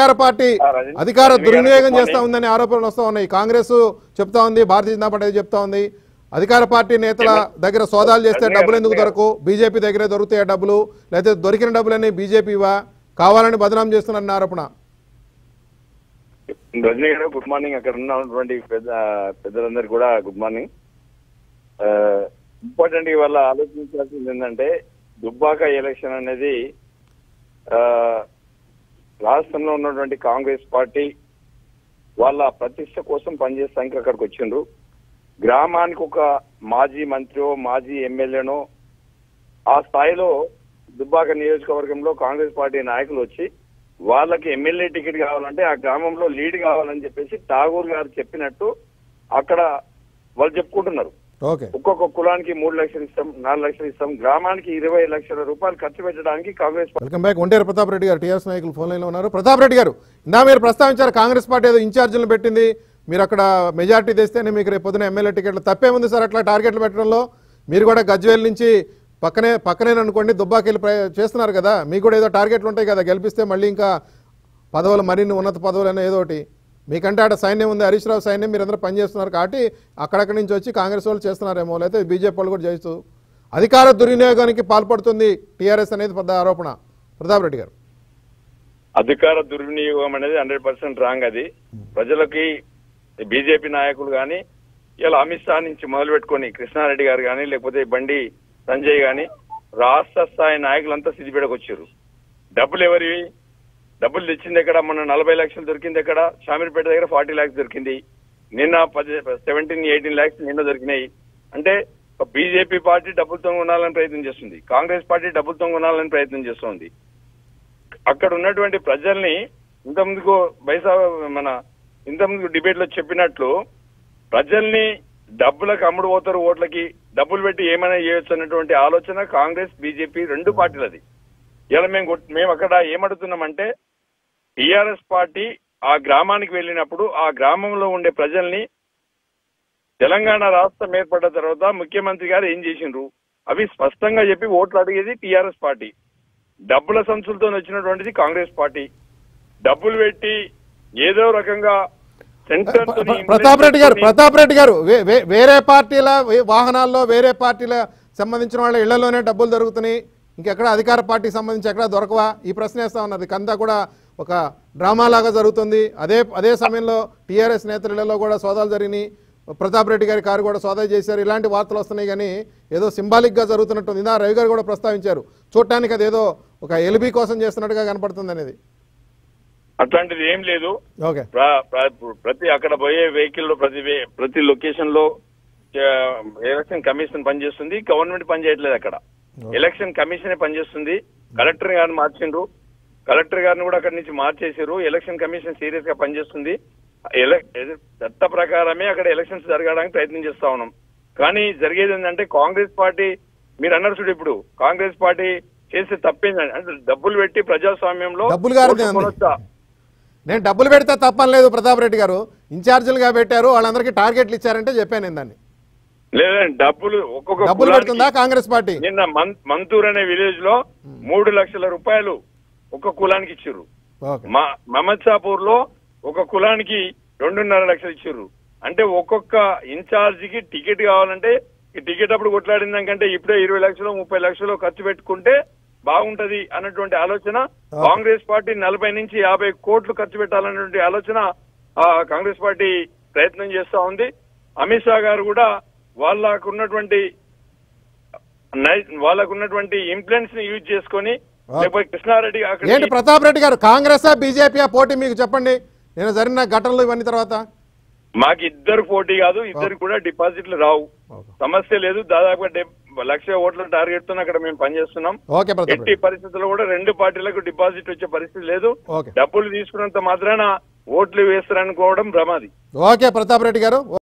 అధికార పార్టీ ఆ, రజనీ- అధికార రజనీ గారు దుర్వినియోగం good చేస్తా morning. ఉందని ఆరోపణలు వస్తా ఉన్నాయి కాంగ్రెస్ చెప్తా ఉంది భారతీయ జనతా పార్టీ చెప్తా ఉంది అధికార పార్టీ నేతల దగ్గర సోదాలు చేస్తే రజనీ డబ్బులు గారు, ఎందుకు రజనీ దొరకు బీజేపీ దగ్గరే దొరుకుతాయి డబ్బులు లేకపోతే దొరికిన డబ్బులన్నీ బీజేపీవా కావాలని బదనాం చేస్తున్నారన్న ఆరోపణ రజనీ గారు గుడ్ మార్నింగ్ అక్కడ ఉన్నటువంటి పెద్ద పెద్దలందరికీ కూడా గుడ్ మార్నింగ్ ఇంపార్టెంట్ ఇవాళ ఆలోచించాల్సింది ఏంటంటే దుబ్బాక ఎలక్షన్ అనేది ఆ, రాష్ట్రంలో ఉన్నటువంటి కాంగ్రెస్ పార్టీ వాళ్ళ ప్రతిష్ట కోసం పనిచేస్తానికి అక్కడికి వచ్చిండ్రు గ్రామానికి ఒక మాజీ మంత్రియో మాజీ ఎమ్మెల్యేనో ఆ స్థాయిలో దుబ్బాక నియోజకవర్గంలో కాంగ్రెస్ పార్టీ నాయకులు వచ్చి వాళ్ళకి ఎమ్మెల్యే టికెట్ కావాలంటే ఆ గ్రామంలో లీడ్ కావాలని చెప్పేసి ఠాగూర్ గారు చెప్పినట్టు అక్కడ వాళ్ళు చెప్పుకుంటున్నారు ఓకే ఒక్కొక్క కులానికి మూడు లక్షలు ఇస్తాం నాలుగు లక్షలు ఇస్తాం గ్రామానికి ఇరవై లక్షల రూపాయలు ఖర్చు పెట్టడానికి Congress party welcome back Onteru Pratap Reddy గారు టీఆర్ఎస్ నాయకులు ఫోన్ లైన్లో ఉన్నారు ప్రతాప్ రెడ్డి గారు ఇందా మీరు ప్రస్తావించారు కాంగ్రెస్ పార్టీ ఏదో ఇన్ఛార్జీలను పెట్టింది మీరు అక్కడ మెజార్టీ తెస్తేనే మీకు రేపు పొద్దున ఎమ్మెల్యే టికెట్లు తప్పేముంది సార్ అట్లా టార్గెట్లు పెట్టడంలో మీరు కూడా గజ్వేల్ నుంచి పక్కనే పక్కనే అనుకోండి దుబ్బాకెళ్ళి ప్రయ- చేస్తున్నారు కదా మీకు కూడా ఏదో టార్గెట్లు ఉంటాయి కదా గెలిపిస్తే మళ్ళీ ఇంకా పదవులు మరిన్ని ఉన్నత పదవులు అయినా ఏదో ఒకటి మీకంటే అక్కడ సైన్యం ఉంది హరీష్ రావు సైన్యం మీరందరూ పనిచేస్తున్నారు కాబట్టి అక్కడక్కడి నుంచి వచ్చి కాంగ్రెస్ వాళ్ళు చేస్తున్నారేమో లేకపోతే బీజేపీ వాళ్ళు కూడా చేస్తూ అధికార దుర్వినియోగానికి పాల్పడుతుంది టీఆర్ఎస్ అనేది పెద్ద ఆరోపణ ప్రతాప్ రెడ్డి గారు అధికార దుర్వినియోగం అనేది హండ్రెడ్ పర్సెంట్ రాంగ్ అది ప్రజలకి బీజేపీ నాయకులు కానీ ఇలా అమిత్ షా నుంచి మొదలు పెట్టుకొని కృష్ణారెడ్డి గారు కానీ లేకపోతే బండి సంజయ్ గాని రాష్ట్ర స్థాయి నాయకులంతా సిద్దిపేటకు వచ్చారు డబ్బులు ఎవరివి డబ్బులు తెచ్చింది ఎక్కడ మొన్న నలభై లక్షలు దొరికింది ఎక్కడ షామీర్పేట దగ్గర ఫార్టీ లాక్స్ దొరికింది నిన్న పది సెవెంటీన్ ఎయిటీన్ లాక్స్ నిన్న దొరికినాయి అంటే బీజేపీ పార్టీ డబ్బులతో కొనాలని ప్రయత్నం చేస్తుంది కాంగ్రెస్ పార్టీ డబ్బులతో కొనాలని ప్రయత్నం చేస్తుంది అక్కడ ఉన్నటువంటి ప్రజల్ని ఇంతకుముందుకు బైసా మన ఇంతకుముందు డిబేట్ లో చెప్పినట్లు ప్రజల్ని డబ్బులకు అమ్ముడు పోతారు ఓట్లకి డబ్బులు పెట్టి ఏమైనా చేయొచ్చు అన్నటువంటి ఆలోచన కాంగ్రెస్ బీజేపీ రెండు పార్టీలది ఇలా మేము కొట్- మేము అక్కడ ఏమడుతున్నామంటే టిఆర్ఎస్ పార్టీ ఆ గ్రామానికి వెళ్ళినప్పుడు ఆ గ్రామంలో ఉండే ప్రజల్ని తెలంగాణ రాష్ట్రం ఏర్పడ్డ తర్వాత ముఖ్యమంత్రి గారు ఏం చేసిండ్రు అవి స్పష్టంగా చెప్పి ఓట్లు అడిగేది టిఆర్ఎస్ పార్టీ డబ్బుల సంచులతో వచ్చినటువంటిది కాంగ్రెస్ పార్టీ డబ్బులు పెట్టి ఏదో రకంగా సెంటర్ ప్ర- ప్ర- ప్రతాప్ రెడ్డి గారు ప్రతాప్ రెడ్డి గారు వే- వే- వేరే పార్టీల వే- వాహనాల్లో వేరే పార్టీల సంబంధించిన వాళ్ళ ఇళ్లలోనే డబ్బులు దొరుకుతున్నాయి ఇంకెక్కడ అధికార పార్టీకి సంబంధించి ఎక్కడ దొరకవా ఈ ప్రశ్న వేస్తా ఉన్నది కందా కూడా ఒక డ్రామా లాగా జరుగుతుంది అదే అదే సమయంలో టీఆర్ఎస్ నేతలలో కూడా సోదాలు జరిగినాయి ప్రతాప్ రెడ్డి గారి కారు కూడా సోదా చేశారు ఇలాంటి వార్తలు వస్తున్నాయి కానీ ఏదో సింబాలిక్ గా జరుగుతున్నట్టుంది ఇందా రవి గారు కూడా ప్రస్తావించారు చూడటానికి అదేదో ఒక ఎలిబి కోసం చేస్తున్నట్టుగా కనపడుతుంది అనేది అట్లాంటిది ఏం లేదు ఓకే ప్ర- ప్ర- ప్రతి అక్కడ పోయే వెహికల్ లో ప్రతి వే- ప్రతి లొకేషన్ లో ఆ, ఎలక్షన్ కమిషన్ పనిచేస్తుంది గవర్నమెంట్ పనిచేయట్లేదు అక్కడ ఎలక్షన్ కమిషనే పనిచేస్తుంది కలెక్టర్ గారిని మార్చిండ్రు కలెక్టర్ గారిని కూడా అక్కడి నుంచి మార్చేసారు ఎలక్షన్ కమిషన్ సీరియస్ గా పనిచేస్తుంది ఎల- ఎద- చట్ట ప్రకారమే అక్కడ ఎలక్షన్స్ జరగడానికి ప్రయత్నం చేస్తా ఉన్నాం కానీ జరిగేది ఏంటంటే కాంగ్రెస్ పార్టీ మీరు అన్నారు చూడు ఇప్పుడు కాంగ్రెస్ పార్టీ చేసే తప్పేందండి అంటే డబ్బులు పెట్టి ప్రజాస్వామ్యంలో డబ్బులు గారిదే ఓట్లు అంది. కొనొచ్చా? నేను డబ్బులు పెడితే తప్పలేదు ప్రతాప్ రెడ్డి గారు ఇన్ఛార్జీలుగా పెట్టారు వాళ్ళందరికీ టార్గెట్లు ఇచ్చారంటే చెప్పాను నేను దాన్ని లేదండి డబ్బులు ఒక్కొక్క డబ్బులు కులానికి- పెడుతుందా కాంగ్రెస్ పార్టీ నిన్న మన్- మంతూర్ అనే విలేజ్ లో మూడు లక్షల రూపాయలు ఒక కులానికి ఇచ్చిర్రు ఓకే మా మహమ్మద్షాపూర్ లో ఒక కులానికి రెండున్నర లక్షలు ఇచ్చిర్రు అంటే ఒక్కొక్క ఇన్ఛార్జ్ కి టికెట్ కావాలంటే ఈ టికెట్ అప్పుడు కొట్లాడిన దానికంటే ఇప్పుడే ఇరవై లక్షలు ముప్పై లక్షలు ఖర్చు పెట్టుకుంటే బాగుంటది అన్నటువంటి ఆలోచన కాంగ్రెస్ పార్టీ నలభై నుంచి యాభై కోట్లు ఖర్చు పెట్టాలన్నటువంటి ఆలోచన ఆ కాంగ్రెస్ పార్టీ ప్రయత్నం చేస్తా ఉంది అమిత్ షా గారు కూడా వాళ్ళకు ఉన్నటువంటి నై- వాళ్ళకు ఉన్నటువంటి ఇన్ఫ్లుయెన్స్ ని యూజ్ చేసుకొని లేకపోతే కృష్ణారెడ్డి అక్కడ ఏంటి ప్రతాప్ రెడ్డి గారు కాంగ్రెస్ బీజేపీ పోటీ మీకు చెప్పండి నేను జరిగిన ఘటనలు ఇవన్నీ తర్వాత మాకు ఇద్దరు పోటీ కాదు ఇద్దరు కూడా డిపాజిట్లు రావు ఓకే. సమస్య లేదు దాదాపుగా డెబ్- లక్ష ఓట్ల టార్గెట్ తో అక్కడ మేము పనిచేస్తున్నాం ఓకే ప్రతాప్ ఎట్టి రెడ్డి పరిస్థితుల్లో కూడా రెండు పార్టీలకు డిపాజిట్ వచ్చే పరిస్థితి లేదు ఓకే డబ్బులు తీసుకున్నంత మాత్రాన ఓట్లు వేస్తారనుకోవడం భ్రమాది ఓకే ప్రతాప్ రెడ్డి గారు